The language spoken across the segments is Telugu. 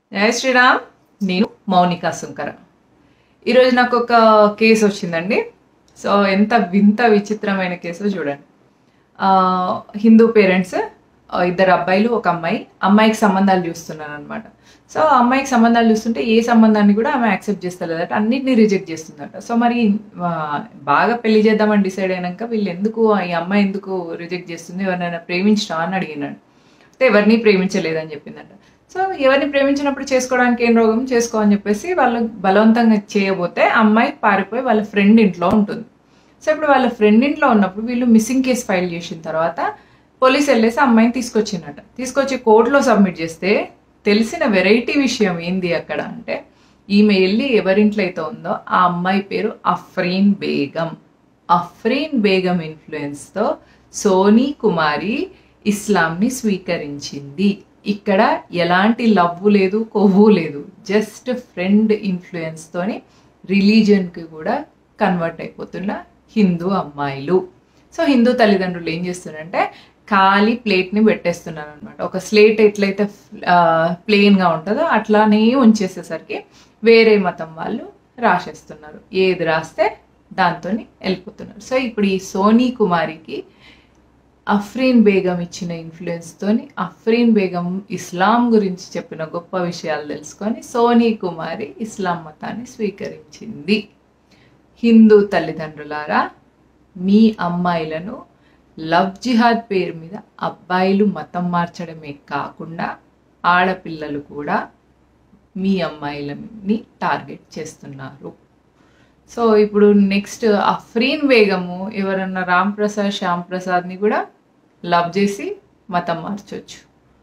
జయ శ్రీరామ్ నేను మౌనిక సుంకర ఈరోజు నాకు ఒక కేసు వచ్చిందండి సో ఎంత వింత విచిత్రమైన కేసు చూడండి ఆ, హిందూ పేరెంట్స్ ఇద్దరు అబ్బాయిలు ఒక అమ్మాయి అమ్మాయికి సంబంధాలు చూస్తున్నారు అనమాట సో ఆ అమ్మాయికి సంబంధాలు చూస్తుంటే ఏ సంబంధాన్ని కూడా ఆమె యాక్సెప్ట్ చేస్తలేదట అన్నిటిని రిజెక్ట్ చేస్తుందట సో మరి ఆ, బాగా పెళ్లి చేద్దామని డిసైడ్ అయినాక వీళ్ళు ఎందుకు ఈ అమ్మాయి ఎందుకు రిజెక్ట్ చేస్తుంది ఎవరినైనా ప్రేమించడా అని అడిగినాడు అంటే ఎవరిని ప్రేమించలేదని చెప్పిందట సో ఎవరిని ప్రేమించినప్పుడు చేసుకోవడానికి ఏం రోగం చేసుకో అని చెప్పేసి వాళ్ళు బలవంతంగా చేయబోతే అమ్మాయి పారిపోయి వాళ్ళ ఫ్రెండ్ ఇంట్లో ఉంటుంది సో ఇప్పుడు వాళ్ళ ఫ్రెండ్ ఇంట్లో ఉన్నప్పుడు వీళ్ళు మిస్సింగ్ కేసు ఫైల్ చేసిన తర్వాత పోలీస్ వెళ్ళేసి అమ్మాయిని తీసుకొచ్చిందట తీసుకొచ్చి కోర్టులో సబ్మిట్ చేస్తే తెలిసిన వెరైటీ విషయం ఏంది అక్కడ అంటే ఈమె వెళ్ళి ఎవరింట్లో అయితే ఉందో ఆ అమ్మాయి పేరు అఫ్రీన్ బేగం అఫ్రీన్ బేగం ఇన్ఫ్లుయెన్స్తో సోనీ కుమారి ఇస్లాంని స్వీకరించింది ఇక్కడ ఎలాంటి లవ్వు లేదు కొవ్వు లేదు జస్ట్ ఫ్రెండ్ ఇన్ఫ్లుయెన్స్తోని రిలీజియన్కి కూడా కన్వర్ట్ అయిపోతున్న హిందూ అమ్మాయిలు సో హిందూ తల్లిదండ్రులు ఏం చేస్తున్నారంటే ఖాళీ ప్లేట్ని పెట్టేస్తున్నారు అనమాట ఒక స్లేట్ ఎట్లయితే ప్లెయిన్గా ఉంటుందో అట్లానే ఉంచేసేసరికి వేరే మతం వాళ్ళు రాసేస్తున్నారు ఏది రాస్తే దాంతో వెళ్ళిపోతున్నారు సో ఇప్పుడు ఈ సోనీ కుమారికి అఫ్రీన్ బేగం ఇచ్చిన ఇన్ఫ్లుయెన్స్తోని అఫ్రీన్ బేగం ఇస్లాం గురించి చెప్పిన గొప్ప విషయాలు తెలుసుకొని సోనీ కుమారి ఇస్లాం మతాన్ని స్వీకరించింది హిందూ తల్లిదండ్రులారా మీ అమ్మాయిలను లవ్ జిహాద్ పేరు మీద అబ్బాయిలు మతం మార్చడమే కాకుండా ఆడపిల్లలు కూడా మీ అమ్మాయిలని టార్గెట్ చేస్తున్నారు సో ఇప్పుడు నెక్స్ట్ అఫ్రీన్ బేగము ఎవరన్నా రామ్ ప్రసాద్ శ్యామ్ ప్రసాద్ని కూడా లవ్ చేసి మతం మార్చొచ్చు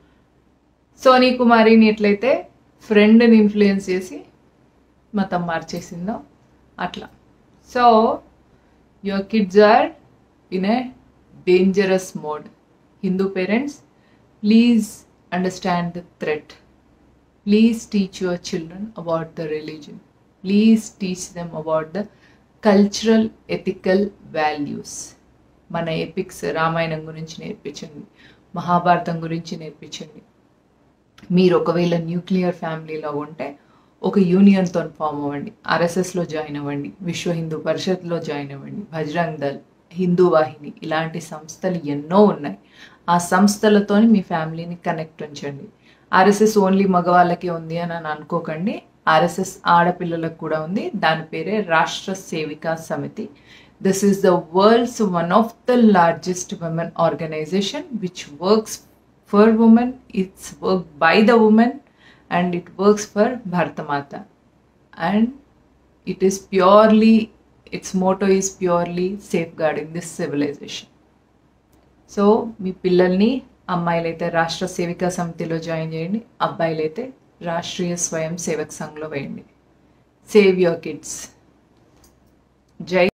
సోనీ కుమారిని ఎట్లయితే ఫ్రెండ్ని ఇన్ఫ్లుయెన్స్ చేసి మతం మార్చేసిందో అట్లా so your kids are in a dangerous mode Hindu parents please understand the threat please teach your children about the religion please teach them about the cultural ethical values మన ఎపిక్స్ రామాయణం గురించి నేర్పించండి మహాభారతం గురించి నేర్పించండి మీరు ఒకవేళ న్యూక్లియర్ ఫ్యామిలీలో ఉంటే ఒక యూనియన్తో ఫామ్ అవ్వండి ఆర్ఎస్ఎస్లో జాయిన్ అవ్వండి విశ్వ హిందూ పరిషత్లో జాయిన్ అవ్వండి బజరంగ్ దళ్ హిందూ వాహిని ఇలాంటి సంస్థలు ఎన్నో ఉన్నాయి ఆ సంస్థలతోని మీ ఫ్యామిలీని కనెక్ట్ ఉంచండి ఆర్ఎస్ఎస్ ఓన్లీ మగవాళ్ళకే ఉంది అని అని అనుకోకండి ఆర్ఎస్ఎస్ ఆడపిల్లలకు కూడా ఉంది దాని పేరే Rashtra Sevika Samiti this is the world's one of the largest women organisation which works for women it's work by the women and it works for Bharatmata and it is purely it's motto is purely safeguarding this civilisation so మీ పిల్లల్ని అమ్మాయిలైతే రాష్ట్ర సేవికా సమితిలో జాయిన్ చేయండి అబ్బాయిలైతే రాష్ట్రీయ స్వయం సేవక్ సంఘ్లో వేయండి సేవ్ యువర్ కిడ్స్ జై